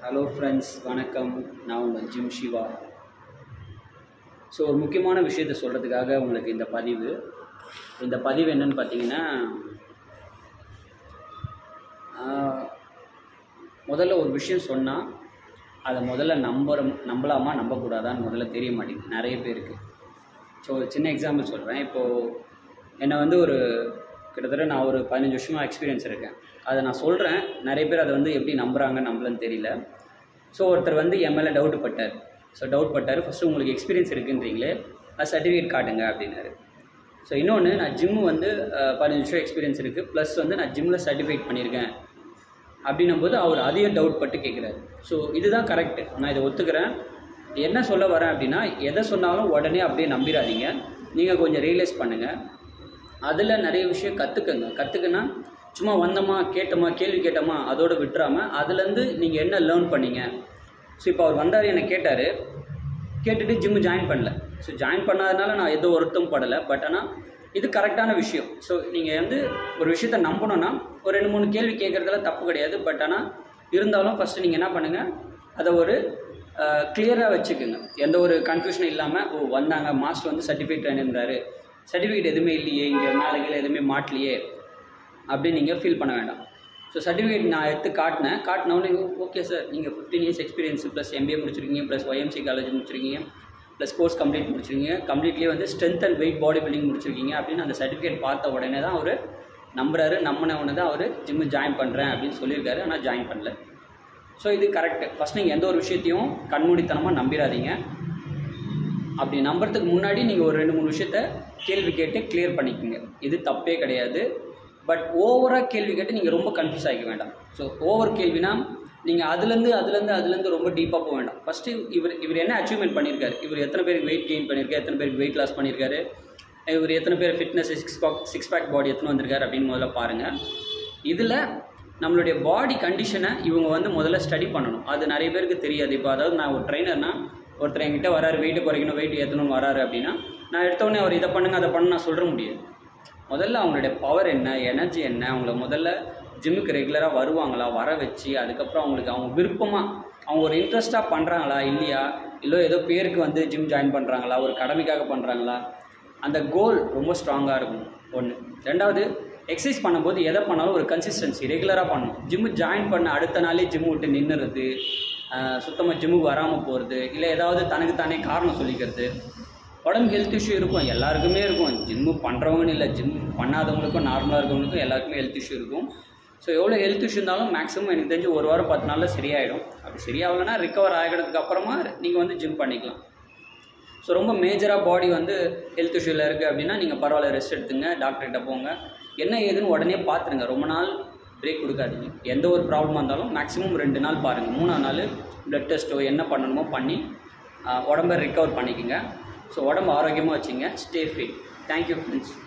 hello friends வணக்கம் நான் உங்கள் ஜிம் சிவா ஸோ ஒரு முக்கியமான விஷயத்தை சொல்கிறதுக்காக உங்களுக்கு இந்த பதிவு இந்த பதிவு என்னன்னு பார்த்தீங்கன்னா ஆஹ், முதல்ல ஒரு விஷயம் சொன்னால் அதை முதல்ல நம்புற நம்பலாமா நம்பக்கூடாதான்னு முதல்ல தெரிய மாட்டேங்குது நிறைய பேருக்கு ஸோ ஒரு சின்ன எக்ஸாம்பிள் சொல்கிறேன் இப்போது என்னை வந்து ஒரு கிட்டத்தட்ட நான் ஒரு பதினஞ்சு வருஷமாக எக்ஸ்பீரியன்ஸ் இருக்கேன் அதை நான் சொல்கிறேன் நிறைய பேர் அதை வந்து எப்படி நம்புகிறாங்க நம்பலன்னு தெரியல ஸோ ஒருத்தர் வந்து என் மேலே டவுட் பட்டார் ஸோ டவுட் பட்டார் ஃபஸ்ட்டு உங்களுக்கு எக்ஸ்பீரியன்ஸ் இருக்குன்றீங்களே அது சர்டிஃபிகேட் காட்டுங்க அப்படின்னாரு ஸோ இன்னொன்று நான் ஜிம்மு வந்து அஹ், பதினஞ்சு வருஷம் எக்ஸ்பீரியன்ஸ் இருக்குது ப்ளஸ் வந்து நான் ஜிம்மில் சர்டிஃபைட் பண்ணியிருக்கேன் அப்படின்னும் போது அவர் அதையும் டவுட் பட்டு கேட்குறாரு ஸோ இதுதான் கரெக்டு நான் இதை ஒத்துக்கிறேன் என்ன சொல்ல வரேன் அப்படின்னா எதை சொன்னாலும் உடனே அப்படியே நம்பிடாதீங்க நீங்கள் கொஞ்சம் ரியலைஸ் பண்ணுங்கள் அதில் நிறைய விஷயம் கற்றுக்குங்க கற்றுக்குன்னா சும்மா வந்தோமா கேட்டோமா கேள்வி கேட்டோமா அதோடு விட்டுறாமல் அதுலேருந்து நீங்கள் என்ன லேர்ன் பண்ணீங்க ஸோ இப்போ அவர் வந்தார் என்னை கேட்டார் கேட்டுட்டு ஜிம்மு ஜாயின் பண்ணல ஸோ ஜாயின் பண்ணாதனால நான் எதுவும் ஒருத்தம் படலை பட் ஆனால் இது கரெக்டான விஷயம் ஸோ நீங்கள் வந்து ஒரு விஷயத்த நம்பணும்னா ஒரு ரெண்டு மூணு கேள்வி கேட்குறதுல தப்பு கிடையாது பட் ஆனால் இருந்தாலும் ஃபஸ்ட்டு நீங்கள் என்ன பண்ணுங்கள் அதை ஒரு கிளியராக வச்சுக்கோங்க எந்த ஒரு கன்ஃபியூஷனும் இல்லாமல் ஓ வந்தாங்க மாஸ்டர் வந்து சர்டிஃபிகேட் வேணுன்றாரு சர்டிஃபிகேட் எதுவுமே இல்லையே இங்கே மேலே கீழே எதுவுமே மாட்டலையே அப்படின்னு நீங்கள் ஃபீல் பண்ண வேண்டாம் ஸோ சர்டிஃபிகேட் நான் எடுத்து காட்டினேன் காட்டினவொடனே ஓகே சார் நீங்கள் fifteen years experience plus MBA முடிச்சிருக்கீங்க ப்ளஸ் ஒய்எம்சி காலேஜ் முடிச்சிருக்கீங்க ப்ளஸ் கோர்ஸ் கம்ப்ளீட் முடிச்சிருக்கீங்க கம்ப்ளீட்லேயே வந்து strength and weight body building முடிச்சிருக்கீங்க அப்படின்னு அந்த சர்டிஃபிகேட் பார்த்த உடனே தான் அவர் நம்புறாரு நம்பின உடனே தான் அவர் ஜிம்மு ஜாயின் பண்ணுறேன் அப்படின்னு சொல்லியிருக்காரு ஆனால் ஜாயின் பண்ணல ஸோ இது கரெக்டு ஃபஸ்ட் நீங்கள் எந்த ஒரு விஷயத்தையும் கண்மூடித்தனமாக நம்பிடாதீங்க அப்படி நம்புறதுக்கு முன்னாடி நீங்கள் ஒரு ரெண்டு மூணு விஷயத்த கேள்வி கேட்டு கிளியர் பண்ணிக்கோங்க இது தப்பே கிடையாது பட் ஓவராக கேள்வி கேட்டு நீங்கள் ரொம்ப கன்ஃபியூஸ் ஆகிக்க வேண்டாம் ஸோ ஓவர் கேள்வினா நீங்கள் அதுலேருந்து அதுலேருந்து அதுலேருந்து ரொம்ப டீப்பாக போக வேண்டாம் ஃபஸ்ட்டு இவர் இவர் என்ன அச்சீவ்மெண்ட் பண்ணியிருக்காரு இவர் எத்தனை பேருக்கு வெயிட் கெயின் பண்ணியிருக்காரு எத்தனை பேருக்கு வெயிட் லாஸ் பண்ணியிருக்காரு இவர் எத்தனை பேர் fitness six pack six pack body எத்தனை வந்திருக்காரு அப்படின்னு முதல்ல பாருங்கள் இதில் நம்மளுடைய பாடி கண்டிஷனை இவங்க வந்து முதல்ல ஸ்டடி பண்ணணும் அது நிறைய பேருக்கு தெரியாது இப்போ அதாவது நான் ஒரு ட்ரைனர்னா ஒருத்தர் என்கிட்ட வராரு வெயிட் குறைக்கணும் வெயிட் ஏற்றணும்னு வராரு அப்படின்னா நான் எடுத்தோடனே அவர் இதை பண்ணுங்க அதை பண்ண நான் சொல்ல முடியாது முதல்ல அவங்களுடைய பவர் என்ன எனர்ஜி என்ன அவங்கள முதல்ல ஜிம்முக்கு ரெகுலராக வருவாங்களா வர வச்சு அதுக்கப்புறம் அவங்களுக்கு அவங்க விருப்பமாக அவங்க ஒரு இன்ட்ரெஸ்ட்டாக பண்ணுறாங்களா இல்லையா இல்லை ஏதோ பேருக்கு வந்து ஜிம் ஜாயின் பண்ணுறாங்களா ஒரு கடமைக்காக பண்ணுறாங்களா அந்த கோல் ரொம்ப ஸ்ட்ராங்காக இருக்கும் ஒன்று ரெண்டாவது எக்ஸசைஸ் பண்ணும்போது எதை பண்ணாலும் ஒரு கன்சிஸ்டன்சி ரெகுலராக பண்ணணும் ஜிம்மு ஜாயின் பண்ண அடுத்த நாளே ஜிம்மு விட்டு நின்றுறது சுத்தமாக ஜிம்முக்கு வராமல் போகிறது இல்லை ஏதாவது தனக்கு தானே காரணம் சொல்லிக்கிறது உடம்பு ஹெல்த் இஷ்யூ இருக்கும் எல்லாருக்குமே இருக்கும் ஜிம்மு பண்ணுறவங்கன்னு இல்லை ஜிம் பண்ணாதவங்களுக்கும் நார்மலாக இருக்கவங்களுக்கும் எல்லாருக்குமே ஹெல்த் இஷ்யூ இருக்கும் ஸோ எவ்வளோ ஹெல்த் இஷ்யூ இருந்தாலும் மேக்ஸிமம் எனக்கு தெரிஞ்சு ஒரு வாரம் பத்து நாளில் சரியாயிடும் அப்படி சரியாகலைன்னா ரிகவர் ஆகிடுறதுக்கு அப்புறமா நீங்கள் வந்து ஜிம் பண்ணிக்கலாம் ஸோ ரொம்ப மேஜராக பாடி வந்து ஹெல்த் இஷ்யூவில் இருக்குது அப்படின்னா நீங்கள் பரவாயில்ல ரெஸ்ட் எடுத்துங்க டாக்டர்கிட்ட போங்க என்ன ஏதுன்னு உடனே பார்த்துருங்க ரொம்ப நாள் பிரேக் கொடுக்காதீங்க எந்த ஒரு ப்ராப்ளமாக இருந்தாலும் மேக்ஸிமம் ரெண்டு நாள் பாருங்கள் மூணாவது நாள் ப்ளட் டெஸ்ட்டோ என்ன பண்ணணுமோ பண்ணி ஆஹ், உடம்ப ரிகவர் பண்ணிக்கோங்க ஸோ உடம்பு ஆரோக்கியமாக வச்சுங்க ஸ்டே ஃபிட் தேங்க்யூ ஃப்ரெண்ட்ஸ்